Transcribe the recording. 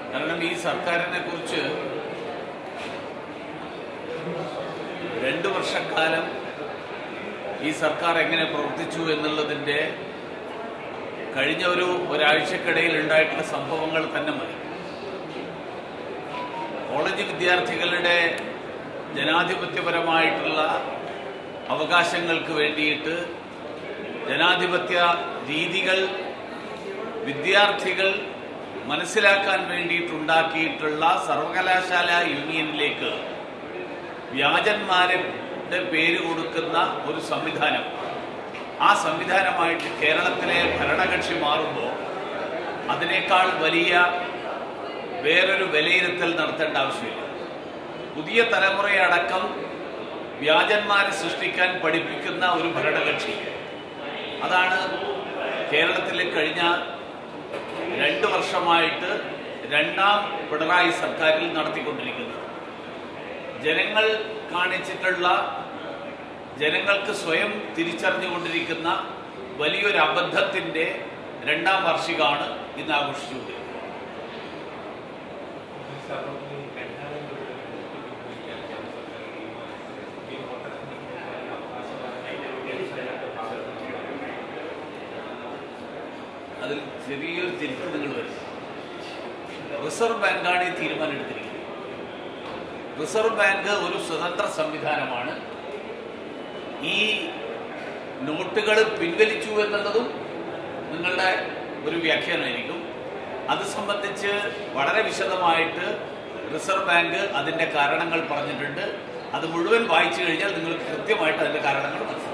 കാരണം ഈ സർക്കാരിനെ കുറിച്ച് രണ്ടു വർഷക്കാലം ഈ സർക്കാർ എങ്ങനെ പ്രവർത്തിച്ചു എന്നുള്ളതിൻ്റെ കഴിഞ്ഞ ഒരു ഒരാഴ്ചക്കിടയിൽ ഉണ്ടായിട്ടുള്ള സംഭവങ്ങൾ തന്നെ മതി കോളേജ് വിദ്യാർത്ഥികളുടെ ജനാധിപത്യപരമായിട്ടുള്ള അവകാശങ്ങൾക്ക് വേണ്ടിയിട്ട് ജനാധിപത്യ രീതികൾ വിദ്യാർത്ഥികൾ മനസ്സിലാക്കാൻ വേണ്ടിയിട്ടുണ്ടാക്കിയിട്ടുള്ള സർവകലാശാല യൂണിയനിലേക്ക് വ്യാജന്മാരുടെ പേര് കൊടുക്കുന്ന ഒരു സംവിധാനം ആ സംവിധാനമായിട്ട് കേരളത്തിലെ ഭരണകക്ഷി മാറുമ്പോൾ അതിനേക്കാൾ വലിയ വേറൊരു വിലയിരുത്തൽ നടത്തേണ്ട ആവശ്യമില്ല പുതിയ തലമുറയടക്കം വ്യാജന്മാരെ സൃഷ്ടിക്കാൻ പഠിപ്പിക്കുന്ന ഒരു ഭരണകക്ഷി അതാണ് കേരളത്തിൽ കഴിഞ്ഞ രണ്ട് വർഷമായിട്ട് രണ്ടാം പിണറായി സർക്കാരിൽ നടത്തിക്കൊണ്ടിരിക്കുന്നത് ജനങ്ങൾ കാണിച്ചിട്ടുള്ള ജനങ്ങൾക്ക് സ്വയം തിരിച്ചറിഞ്ഞുകൊണ്ടിരിക്കുന്ന വലിയൊരു അബദ്ധത്തിന്റെ രണ്ടാം വാർഷികമാണ് ഇന്ന് ആഘോഷിച്ചുകൊണ്ടിരിക്കുന്നത് അതിൽ ചെറിയൊരു തിരുത്ത് നിങ്ങൾ വരും റിസർവ് ബാങ്കാണ് ഈ തീരുമാനം എടുത്തിരിക്കുന്നത് റിസർവ് ബാങ്ക് ഒരു സ്വതന്ത്ര സംവിധാനമാണ് ഈ നോട്ടുകൾ പിൻവലിച്ചു എന്നുള്ളതും നിങ്ങളുടെ ഒരു വ്യാഖ്യാനമായിരിക്കും അത് സംബന്ധിച്ച് വളരെ വിശദമായിട്ട് റിസർവ് ബാങ്ക് അതിന്റെ കാരണങ്ങൾ പറഞ്ഞിട്ടുണ്ട് അത് മുഴുവൻ വായിച്ചു കഴിഞ്ഞാൽ നിങ്ങൾക്ക് കൃത്യമായിട്ട് അതിന്റെ കാരണങ്ങൾ മനസ്സിലാക്കും